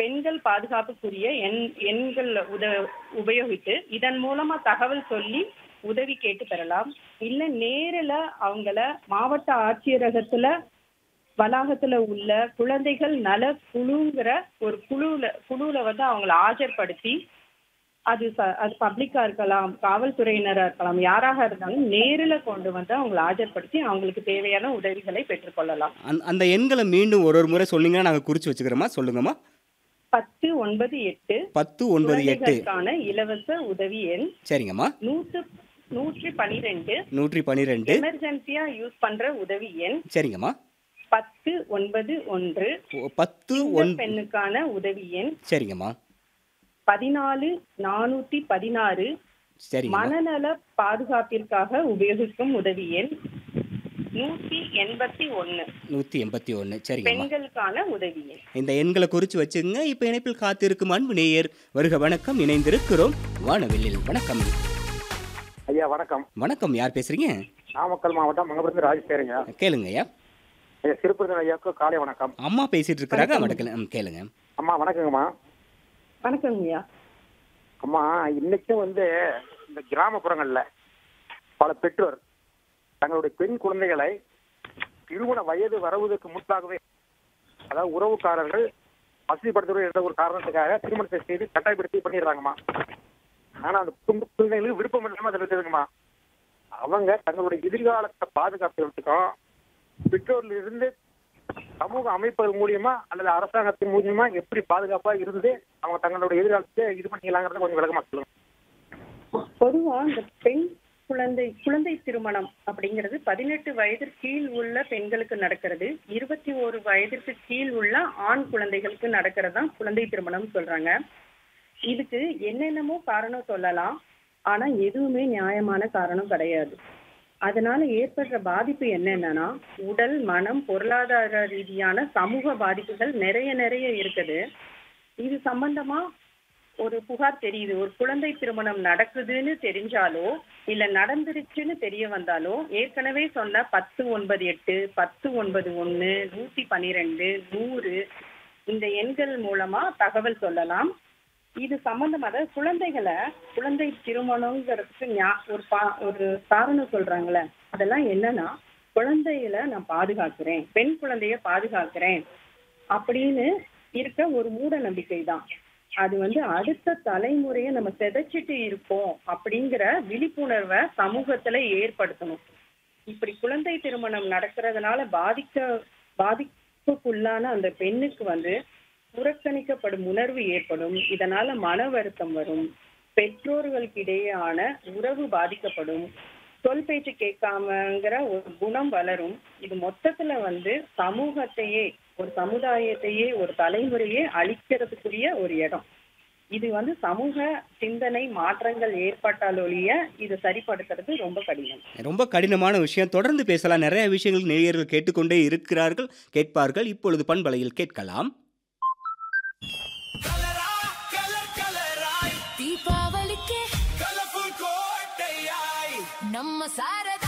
பெண்கள் பாதுகாப்புக்குரிய எண் எண்கள் உத உபயோகித்து இதன் மூலமா தகவல் சொல்லி உதவி கேட்டு பெறலாம் இல்ல நேரில் அவங்கள மாவட்ட ஆட்சியரகத்துல வளாகத்துல உள்ள குழந்தைகள் நல குழுங்கிற ஒரு குழுல குழுல வந்து அவங்கள ஆஜர்படுத்தி அது ச- அது பப்ளிக்கா இருக்கலாம் காவல்துறையினரா இருக்கலாம் யாராக இருந்தாலும் நேரில் கொண்டு வந்து அவங்களை ஆஜர்படுத்தி அவங்களுக்கு தேவையான உதவிகளை பெற்றுக்கொள்ளலாம் அந்த அந்த எண்களை மீண்டும் ஒரு ஒரு முறை சொன்னீங்கன்னா நாங்கள் குறிச்சு வச்சுக்கிறோமா சொல்லுங்கம்மா பத்து ஒன்பது எட்டு பத்து ஒன்பது எட்டு குழந்தைகளுக்கான இலவச உதவி எண் சரிங்கம்மா நூற்று நூற்றி பனிரெண்டு நூற்றி பன்னிரெண்டு எமர்ஜென்சியா யூஸ் பண்ற உதவி எண் சரிங்கம்மா பத்து ஒன்பது ஒன்று ஒ- பத்து சிங்க ஒன் பெண்ணுக்கான உதவி எண் சரிங்கம்மா பதினாலு நானூத்தி பதினாறு சரிங்கம்மா மனநல பாதுகாப்பிற்காக உபயோகிக்கும் உதவி எண் நூத்தி எண்பத்தி ஒன்னு நூற்றி எண்பத்தி ஒன்று சரிங்கம்மா பெண்களுக்கான உதவி எண் இந்த எண்களை குறித்து வச்சுங்க இப்போ இணைப்பில் காத்திருக்கும் அன்பு நேயர் வருக வணக்கம் இணைந்திருக்கிறோம் வானவெளியில் வணக்கம் ஐயா வணக்கம் வணக்கம் யார் பேசுறீங்க நாமக்கல் மாவட்டம் மங்கபுரத்து ராஜ் பேருங்க கேளுங்க ஐயா ஐயா சிறுபுரத்தன் ஐயாவுக்கு காலை வணக்கம் அம்மா பேசிட்டு இருக்கிறாங்க வணக்கம் ம், கேளுங்க அம்மா வணக்கங்கம்மா வணக்கங்கய்யா அம்மா இன்னைக்கும் வந்து இந்த கிராமப்புறங்கள்ல பல பெற்றோர் தங்களுடைய பெண் குழந்தைகளை திருமண வயது வருவதற்கு முன்பாகவே அதாவது உறவுக்காரர்கள் வசதிப்படுத்துவது என்ற ஒரு காரணத்துக்காக திருமணத்தை செய்து கட்டாயப்படுத்தி பண்ணிடுறாங்கம்மா ஆனா அந்த குடும்ப குழந்தைகளுக்கு விருப்பம் இல்லாம அதில் இருக்குதுங்கம்மா அவங்க தங்களுடைய எதிர்காலத்தை பாதுகாப்புறதுக்கும் பெற்றோர்ல இருந்து சமூக அமைப்புகள் மூலியமா அல்லது அரசாங்கத்தின் மூலியமா எப்படி பாதுகாப்பா இருந்து அவங்க தங்களுடைய எதிர்காலத்தை இது பண்ணிக்கலாங்கிறத கொஞ்சம் விளக்கமா சொல்லுங்க பொதுவா இந்த பெண் குழந்தை குழந்தை திருமணம் அப்படிங்கிறது பதினெட்டு வயது கீழ் உள்ள பெண்களுக்கு நடக்கிறது இருபத்தி ஒரு வயதிற்கு கீழ் உள்ள ஆண் குழந்தைகளுக்கு நடக்கிறது தான் குழந்தை திருமணம் சொல்றாங்க இதுக்கு என்னென்னமோ காரணம் சொல்லலாம் ஆனா எதுவுமே நியாயமான காரணம் கிடையாது அதனால ஏற்படுற பாதிப்பு என்னென்னன்னா உடல் மனம் பொருளாதார ரீதியான சமூக பாதிப்புகள் நிறைய நிறைய இருக்குது இது சம்பந்தமா ஒரு புகார் தெரியுது ஒரு குழந்தை திருமணம் நடக்குதுன்னு தெரிஞ்சாலோ இல்ல நடந்துருச்சுன்னு தெரிய வந்தாலோ ஏற்கனவே சொன்ன பத்து ஒன்பது எட்டு பத்து ஒன்பது ஒன்னு நூத்தி பன்னிரெண்டு நூறு இந்த எண்கள் மூலமா தகவல் சொல்லலாம் இது சம்பந்தமா அதாவது குழந்தைகளை குழந்தை திருமணங்கிறதுக்கு ஞா- ஒரு பா ஒரு காரணம் சொல்றாங்களே அதெல்லாம் என்னன்னா குழந்தைகளை நான் பாதுகாக்கிறேன் பெண் குழந்தைய பாதுகாக்கிறேன் அப்படின்னு இருக்க ஒரு மூட நம்பிக்கை தான் அது வந்து அடுத்த தலைமுறையை நம்ம சிதைச்சிட்டு இருக்கோம் அப்படிங்கிற விழிப்புணர்வை சமூகத்துல ஏற்படுத்தணும் இப்படி குழந்தை திருமணம் நடக்கிறதுனால பாதிக்க பாதிப்புக்குள்ளான அந்த பெண்ணுக்கு வந்து புறக்கணிக்கப்படும் உணர்வு ஏற்படும் இதனால மன வருத்தம் வரும் பெற்றோர்களுக்கு இடையேயான உறவு பாதிக்கப்படும் சொல் பேச்சு கேட்காமங்கிற ஒரு குணம் வளரும் இது மொத்தத்துல வந்து சமூகத்தையே ஒரு சமுதாயத்தையே ஒரு தலைமுறையே அழிக்கிறதுக்குரிய ஒரு இடம் இது வந்து சமூக சிந்தனை மாற்றங்கள் ஏற்பட்டாலொழிய இதை சரிப்படுத்துறது ரொம்ப கடினம் ரொம்ப கடினமான விஷயம் தொடர்ந்து பேசலாம் நிறைய விஷயங்கள் நேயர்கள் கேட்டுக்கொண்டே இருக்கிறார்கள் கேட்பார்கள் இப்பொழுது பண்பலையில் கேட்கலாம் தீபாவளிக்கு நம்ம சாரதாஸ்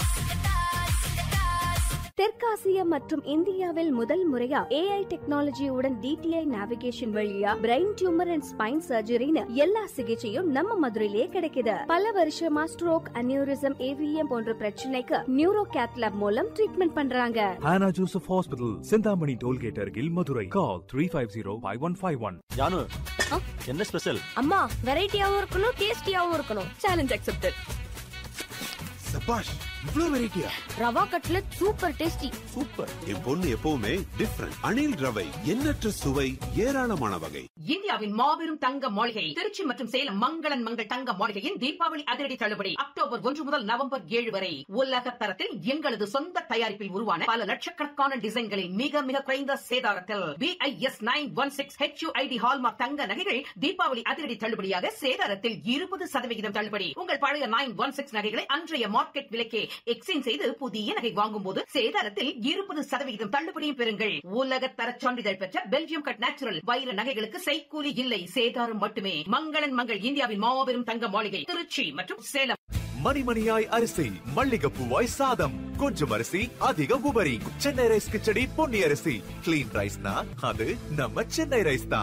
தெற்காசியா மற்றும் இந்தியாவில் முதல் முறையா ஏஐ டெக்னாலஜியுடன் டிடிஐ நேவிகேஷன் வழியா பிரெயின் டியூமர் அண்ட் ஸ்பைன் சர்ஜரின்னு எல்லா சிகிச்சையும் நம்ம மதுரையிலேயே கிடைக்குது பல வருஷமா ஸ்ட்ரோக் அனியூரிசம் ஏவிஎம் போன்ற பிரச்சனைக்கு நியூரோ கேத்லாப் மூலம் ட்ரீட்மெண்ட் பண்றாங்க Hannah Joseph Hospital, Sindhamani Tollgate Argil, Madurai. Call 350-5151. Janu என்ன ஸ்பெஷல் அம்மா வெரைட்டியாவும் இருக்கணும் டேஸ்டியாவும் இருக்கணும் சேலஞ்ச் அக்செப்டட் சபாஷ் இவ்ளோ வெரைட்டியா rava cutlet super tasty super என் பொண்ணு எப்பவுமே டிஃப்ரெண்ட் அணில் ரவை எண்ணற்ற சுவை ஏராளமான வகை இந்தியாவின் மாபெரும் தங்க மாளிகை திருச்சி மற்றும் சேலம் மங்களன் மங்கள் தங்க மாளிகையின் தீபாவளி அதிரடி தள்ளுபடி அக்டோபர் ஒன்று முதல் நவம்பர் ஏழு வரை உலக தரத்தில் எங்களது சொந்த தயாரிப்பில் உருவான பல லட்சக்கணக்கான டிசைன்களில் மிக மிக குறைந்த சேதாரத்தில் BIS nine one six HUID hallmark தங்க நகைகள் தீபாவளி அதிரடி தள்ளுபடியாக சேதாரத்தில் இருபது சதவிகிதம் தள்ளுபடி உங்கள் பழைய நைன் ஒன் சிக்ஸ் நகைகளை அன்றைய மார்க்கெட் விலைக்கே எக்ஸ்சேஞ்ச் செய்து புதிய நகை வாங்கும் போது சேதாரத்தில் இருபது சதவிகிதம் தள்ளுபடியும் பெறுங்கள் உலக தர சான்றிதழ் பெற்ற பெல்ஜியம் கட் நேச்சுரல் வைர நகைகளுக்கு செய்கூலி இல்லை சேதாரம் மட்டுமே மங்களன் மங்கள் இந்தியாவின் மாபெரும் தங்க மாளிகை திருச்சி மற்றும் சேலம் மணிமணியாய் அரிசி மல்லிகப்பூவாய் சாதம் கொஞ்சம் அரிசி அதிக உபரி சென்னை ரைஸ் கிச்சடி பொன்னி அரிசி கிளீன் ரைஸ்னா அது நம்ம சென்னை ரைஸ் தான்